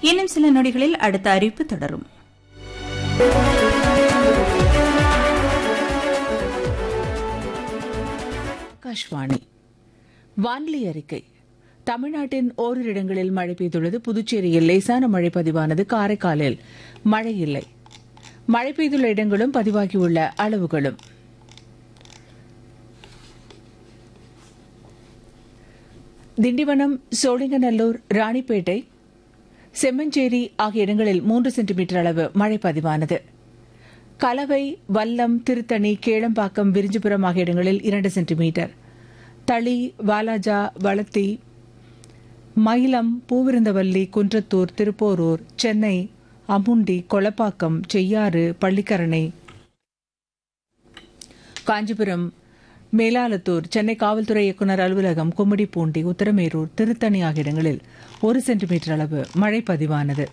இன்னும் சில நொடிகளில் அடுத்த அறிவிப்பு தொடரும் ஆகாஷ்வாணி வானிலை அறிக்கை தமிழ்நாட்டின் ஓரிரு இடங்களில் மழை பெய்துள்ளது புதுச்சேரியில் லேசான மழை பதிவானது காரைக்காலில் மழை இல்லை மழை பெய்துள்ள இடங்களும் பதிவாகியுள்ள அளவுகளும் திண்டிவனம் சோழிங்கநல்லூர் ராணிப்பேட்டை செம்மஞ்சேரி ஆகிய இடங்களில் மூன்று சென்டிமீட்டர் அளவு மழை பதிவானது கலவை வல்லம் திருத்தணி கேளம்பாக்கம் விரிஞ்சிபுரம் ஆகிய இடங்களில் இரண்டு சென்டிமீட்டர் தளி வாலாஜா வளத்தி மயிலம் பூவிருந்தவல்லி குன்றத்தூர் திருப்போரூர் சென்னை அமுண்டி கொளப்பாக்கம் செய்யாறு பள்ளிக்கரணை காஞ்சிபுரம் மேலாலத்தூர் சென்னை காவல்துறை இயக்குநர் அலுவலகம் கும்மிடிப்பூண்டி உத்தரமேரூர் திருத்தணி ஆகிய இடங்களில் ஒரு சென்டிமீட்டர் அளவு மழை பதிவானது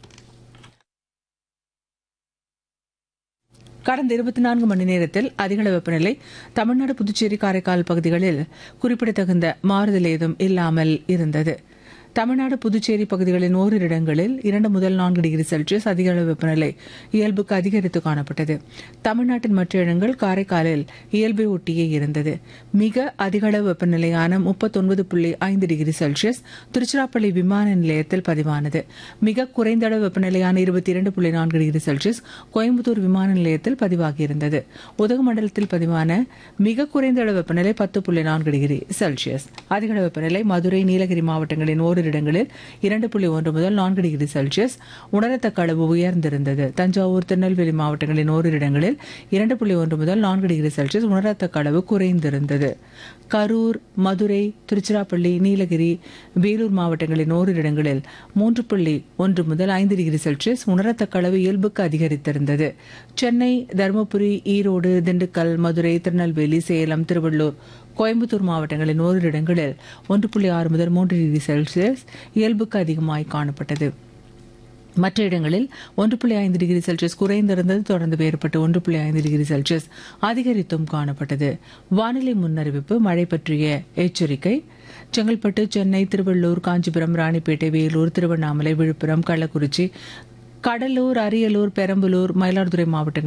கடந்த இருபத்தி நான்கு மணி நேரத்தில் அதிகள வெப்பநிலை தமிழ்நாடு புதுச்சேரி காரைக்கால் பகுதிகளில் குறிப்பிடத்தகுந்த மாறுதல் ஏதும் இல்லாமல் இருந்தது தமிழ்நாடு புதுச்சேரி பகுதிகளின் ஓரிரு இடங்களில் இரண்டு முதல் நான்கு டிகிரி செல்சியஸ் அதிக அளவு வெப்பநிலை இயல்புக்கு அதிகரித்து காணப்பட்டது தமிழ்நாட்டின் மற்ற இடங்கள் காரைக்காலில் இயல்பை ஒட்டியே இருந்தது மிக அதிக அளவு வெப்பநிலையான முப்பத்தொன்பது புள்ளி ஐந்து டிகிரி செல்சியஸ் திருச்சிராப்பள்ளி விமான நிலையத்தில் பதிவானது மிக குறைந்த அளவு வெப்பநிலையான இருபத்தி இரண்டு புள்ளி நான்கு டிகிரி செல்சியஸ் கோயம்புத்தூர் விமான நிலையத்தில் பதிவாகியிருந்தது உதகமண்டலத்தில் பதிவான மிக குறைந்த அளவு வெப்பநிலை பத்து புள்ளி நான்கு டிகிரி செல்சியஸ் அதிக அளவு வெப்பநிலை மதுரை நீலகிரி மாவட்டங்களின் ஓரிரு இடங்களில் இரண்டு புள்ளி ஒன்று முதல் நான்கு டிகிரி செல்சியஸ் உணரத்தக்க அளவு உயர்ந்திருந்தது தஞ்சாவூர் திருநெல்வேலி மாவட்டங்களின் ஓரிரு இடங்களில் இரண்டு புள்ளி ஒன்று முதல் நான்கு டிகிரி செல்சியஸ் உணரத்தக்க அளவு குறைந்திருந்தது கரூர் மதுரை திருச்சிராப்பள்ளி நீலகிரி வேலூர் மாவட்டங்களின் ஓரிரு இடங்களில் மூன்று புள்ளி ஒன்று முதல் ஐந்து டிகிரி செல்சியஸ் உணரத்தக்க அளவு இயல்புக்கு அதிகரித்திருந்தது சென்னை தருமபுரி ஈரோடு திண்டுக்கல் மதுரை திருநெல்வேலி சேலம் திருவள்ளூர் கோயம்புத்தூர் மாவட்டங்களின் ஓரிரு இடங்களில் ஒன்று புள்ளி ஆறு முதல் மூன்று டிகிரி செல்சியஸ் இயல்புக்கு அதிகமாய் காணப்பட்டது மற்ற இடங்களில் ஒன்று புள்ளி ஐந்து டிகிரி செல்சியஸ் குறைந்திருந்தது தொடர்ந்து வேறுபட்டு ஒன்று புள்ளி ஐந்து டிகிரி செல்சியஸ் அதிகரித்தும் காணப்பட்டது வானிலை முன்னறிவிப்பு மழை பற்றிய எச்சரிக்கை செங்கல்பட்டு சென்னை திருவள்ளூர் காஞ்சிபுரம் ராணிப்பேட்டை வேலூர் திருவண்ணாமலை விழுப்புரம் கள்ளக்குறிச்சி கடலூர் அரியலூர் பெரம்பலூர் மயிலாடுதுறை மாவட்டங்கள்